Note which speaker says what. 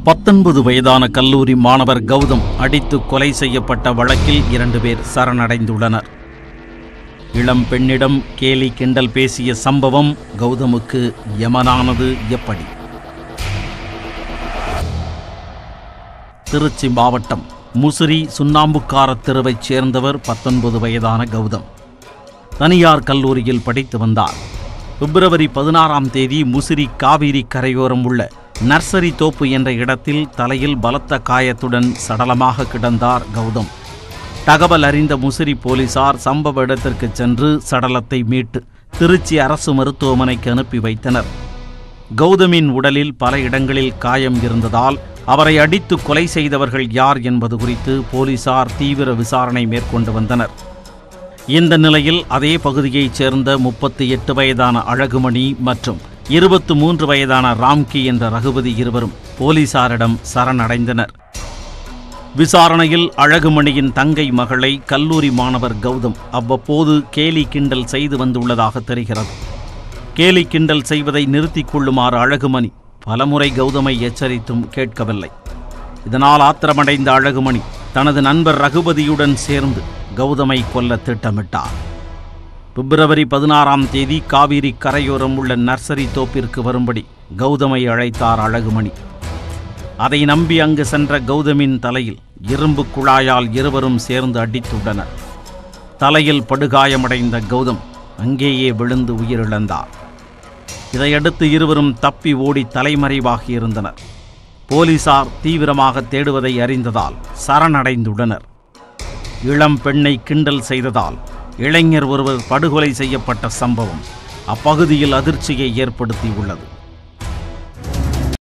Speaker 1: பத்தொன்பது வயதான கல்லூரி மாணவர் கௌதம் அடித்து கொலை செய்யப்பட்ட வழக்கில் இரண்டு பேர் சரணடைந்துள்ளனர் இளம் பெண்ணிடம் கேலி கிண்டல் பேசிய சம்பவம் கௌதமுக்கு யமனானது எப்படி திருச்சி மாவட்டம் முசிறி சுண்ணாம்புக்கார தெருவைச் சேர்ந்தவர் பத்தொன்பது வயதான கௌதம் தனியார் கல்லூரியில் படித்து வந்தார் பிப்ரவரி பதினாறாம் தேதி முசிறி காவிரி கரையோரம் உள்ள நர்சரி தோப்பு என்ற இடத்தில் தலையில் பலத்த காயத்துடன் சடலமாக கிடந்தார் கௌதம் தகவல் அறிந்த முசிறி போலீசார் சம்பவ இடத்திற்கு சென்று சடலத்தை மீட்டு திருச்சி அரசு மருத்துவமனைக்கு அனுப்பி வைத்தனர் கௌதமின் உடலில் பல இடங்களில் காயம் இருந்ததால் அவரை அடித்து கொலை செய்தவர்கள் யார் என்பது குறித்து போலீசார் தீவிர விசாரணை மேற்கொண்டு வந்தனர் இந்த நிலையில் அதே பகுதியைச் சேர்ந்த முப்பத்தி எட்டு வயதான அழகுமணி மற்றும் இருபத்து மூன்று வயதான ராம்கி என்ற ரகுபதி இருவரும் போலீசாரிடம் சரணடைந்தனர் விசாரணையில் அழகுமணியின் தங்கை மகளை கல்லூரி மாணவர் கௌதம் அவ்வப்போது கேலி கிண்டல் செய்து வந்துள்ளதாக தெரிகிறது கேலி கிண்டல் செய்வதை நிறுத்திக் கொள்ளுமாறு அழகுமணி பலமுறை கௌதமை எச்சரித்தும் கேட்கவில்லை இதனால் ஆத்திரமடைந்த அழகுமணி தனது நண்பர் ரகுபதியுடன் சேர்ந்து கௌதமை கொல்ல திட்டமிட்டார் பிப்ரவரி பதினாறாம் தேதி காவிரி கரையோரம் உள்ள நர்சரி தோப்பிற்கு வரும்படி கௌதமை அழைத்தார் அழகுமணி அதை நம்பி அங்கு சென்ற கௌதமின் தலையில் இரும்பு குழாயால் இருவரும் சேர்ந்து அடித்துள்ளனர் தலையில் படுகாயமடைந்த கௌதம் அங்கேயே விழுந்து உயிரிழந்தார் இதையடுத்து இருவரும் தப்பி ஓடி தலைமறைவாகியிருந்தனர் போலீசார் தீவிரமாக தேடுவதை அறிந்ததால் சரணடைந்துள்ளனர் இளம் பெண்ணை கிண்டல் செய்ததால் இளைஞர் ஒருவர் படுகொலை செய்யப்பட்ட சம்பவம் அப்பகுதியில் அதிர்ச்சியை ஏற்படுத்தியுள்ளது